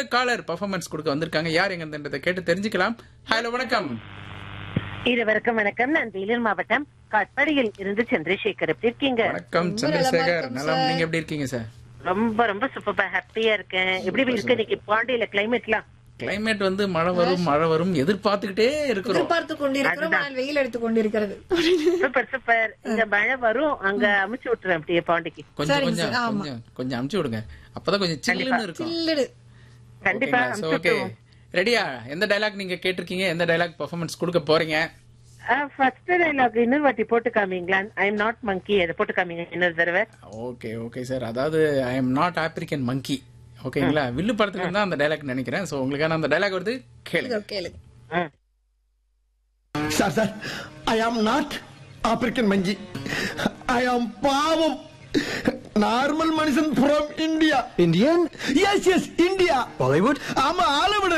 அடுத்த collar performance கொடுக்க வந்திருக்காங்க யார் எங்கன்றதை கேட்டு தெரிஞ்சுக்கலாம் ஹலோ வணக்கம் இருவருக்கும் வணக்கம் நான் வேலூர் மாவட்டம் காட்பாடியில் இருந்து சந்திரசேகர் எப்படி இருக்கீங்க வணக்கம் ரொம்ப நலமா சந்திரசேகர் இருக்கோம் நலம் சார். நீங்க எப்படி இருக்கீங்க சார் ரொம்ப ரொம்ப சூப்பரா ஹாப்பியா இருக்கேன் எப்படி இருக்கு இன்னைக்கு பாண்டியில கிளைமேட்லாம் கிளைமேட் வந்து மழை வரும் மழை வரும் எதிர்பார்த்துக்கிட்டே இருக்கிறோம் எதிர்பார்த்து கொண்டிருக்கிறோம் ஆனால் வெயில் எடுத்து கொண்டிருக்கிறது சூப்பர் சூப்பர் இங்க மழை வரும் அங்க அமுச்சு விட்டுறேன் அப்படியே பாண்டிக்கு கொஞ்சம் சரிங்க கொஞ்சம் சார், ஆமா. கொஞ்சம் கொஞ்சம் அமுச்சு விடுங்க அப்பதான் கொஞ்சம் சில்லுன்னு இருக்கும் சில்லுடு கண்டிப்பா ஓகேங்களா ஓகே ரெடியா எந்த டைலாக் நீங்க கேட்டிருக்கீங்க எந்த டைலாக் பெர்ஃபார்மன்ஸ் கொடுக்க போறீங்க ஃபர்ஸ்ட் டைலாக் இன்னொரு வாட்டி போட்டு காமிங்களா ஐ எம் நாட் மங்கி அதை போட்டு காமிங்க இன்னொரு தடவை ஓகே ஓகே சார் அதாவது I am not African monkey ஓகேங்களா வில்லு படத்துல இருந்தா அந்த டைலாக் நினைக்கிறேன் சோ உங்களுக்கான அந்த டைலாக் வருது கேளுங்க இதோ கேளுங்க ம். Sir sir I am not African மங்கி ஐ ஆம் பாவம் நார்மல் மனுஷன் from India Indian yes yes India Bollywood ஆமா ஆலவுட்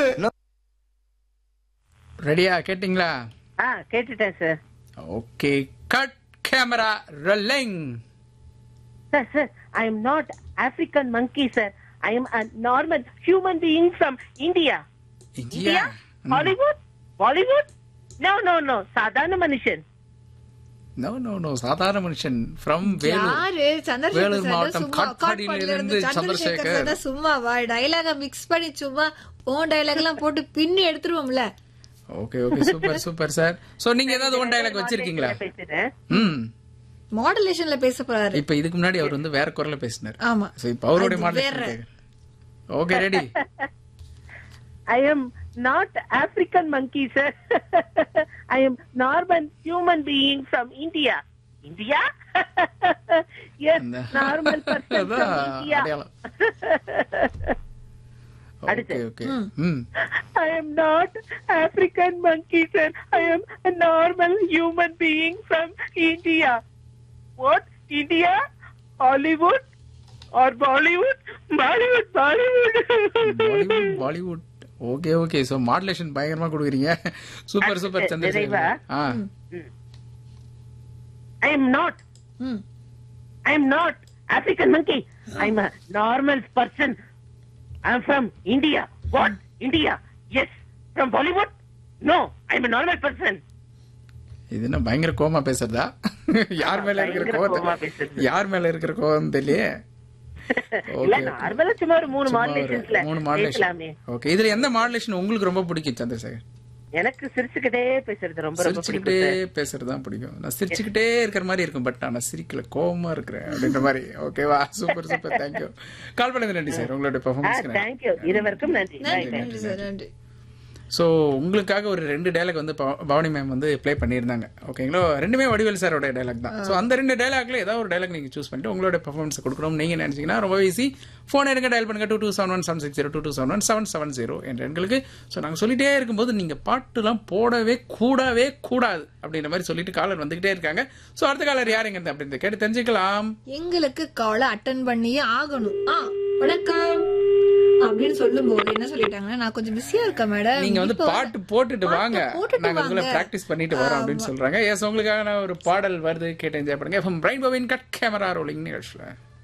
ரெடியா கேட்டிங்களா ஆ கேட்டுட்டேன் sir okay cut camera rolling sir sir I am not African monkey sir I am a normal human being from India India India Hollywood Bollywood no no no சாதாரண மனுஷன் no no no சாதாரண மனுஷன் from Vellore யாரு Chandrasekhar Vellore sir மாவட்டம் சும்மா காட்பாடியில காட்பாடியில இருந்து இருந்து Chandrasekhar Chandrasekhar. Sir தான் சும்மாவா டைலாக மிக்ஸ் பண்ணி சும்மா ஓன் டைலாக் எல்லாம் போட்டு பின்னி எடுத்துருவோம்ல okay okay super super sir so நீங்க ஏதாவது ஒன் டைலாக் வச்சிருக்கீங்களா பேசுறேன் ம் மாடுலேஷன்ல பேச போறாரு இப்ப இதுக்கு முன்னாடி அவர் வந்து வேற குரல்ல பேசினார் ஆமா சோ இப்ப அவருடைய அது மாடல் வேற. Okay ready I am not African monkey, sir. I am normal human being from India. India? yes, அந்த- normal person from அதான் India. அடையாளம் ஓகே அடுத்து. ஓகே ம் I am not African monkey, sir. I am a normal human being from India. What? India? Hollywood? Or Bollywood? Bollywood, Bollywood. Bollywood Bollywood okay okay so modulation பயங்கரமா கொடுக்குறீங்க super super நிறைவா? சந்திரசேகர் ஆ I am not. ம் I am not African monkey. I'm a normal person. I'm from India. What? India? Yes. From Bollywood? No. I'm a normal person. இது என்ன பயங்கர coma பேசுறதா யார் மேல இருக்கிற பயங்கர கோவமா கோவம் பேசுறது. யார் மேல இருக்கிற கோவம் தெரியலையே இல்ல Okay, okay. நார்மலா சும்மா ஒரு மூணு சும்மா ஒரு மாடுலேஷன்ஸ்ல மூணு மாடுலேஷன் பேசலாமே ஓகே இதுல எந்த மாடுலேஷன் உங்களுக்கு ரொம்ப பிடிக்கும் சந்திரசேகர் எனக்கு சிரிச்சுக்கிட்டே பேசுறது ரொம்ப ரொம்ப சிரிச்சுக்கிட்டே பிடிக்கும் sir. பேசுறது தான் பிடிக்கும் நான் சிரிச்சுக்கிட்டே இருக்கிற மாதிரி இருக்கும் பட் ஆனா சிரிக்கல கோவமா இருக்கிறேன் அப்படின்ற மாதிரி ஓகேவா சூப்பர் சூப்பர் தேங்க்யூ கால் பண்ணது நன்றி சார் உங்களுடைய ஆ பெர்ஃபார்மன்ஸ்க்கு தேங்க்யூ இருவருக்கும் நன்றி நன்றி Bye, bye. நன்றி சார் நன்றி ஸோ உங்களுக்காக ஒரு ரெண்டு டைலாக் வந்து பவ- பவானி மேம் வந்து ப்ளே பண்ணியிருந்தாங்க ஓகேங்களா ரெண்டுமே வடிவேல் சாரோட டைலாக் தான் ஸோ அந்த ரெண்டு டைலாக்ல ஏதாவது ஒரு டைலாக் நீங்க சூஸ் பண்ணிட்டு உங்களோட பெர்ஃபார்மன்ஸ் கொடுக்கணும் நீங்க நினைச்சீங்கன்னா ரொம்ப ஈஸி ஃபோன் எடுங்க டயல் பண்ணுங்க two two seven one seven six zero two two seven one seven seven zero என்ற எண்களுக்கு ஸோ நாங்கள் சொல்லிட்டே இருக்கும்போது நீங்க பாட்டுலாம் போடவே கூடவே கூடாது அப்படின்ற மாதிரி சொல்லிட்டு காலர் வந்துகிட்டே இருக்காங்க ஸோ அடுத்த காலர் யாருங்க அப்படின்னு கேட்டு தெரிஞ்சுக்கலாம் எங்களுக்கு காலை அட்டன் பண்ணியே ஆகணும் ஆ வணக்கம் அப்படின்னு சொல்லும் போது என்ன சொல்லிட்டாங்கன்னா நான் கொஞ்சம் பிஸியா இருக்கேன் மேடம் நீங்க வந்து பாட்டு போட்டுட்டு வாங்க போட்டுட்டு நாங்க உங்களை வாங்க. பிராக்டிஸ் பண்ணிட்டு வரோம் அப்படின்னு சொல்றாங்க எஸ் உங்களுக்காக நான் ஒரு பாடல் வருது கேட்டு என்ஜாய் பண்ணுங்க பிரைன் பவின் கட் கேமரா ரோலிங் நிகழ்ச்சியில்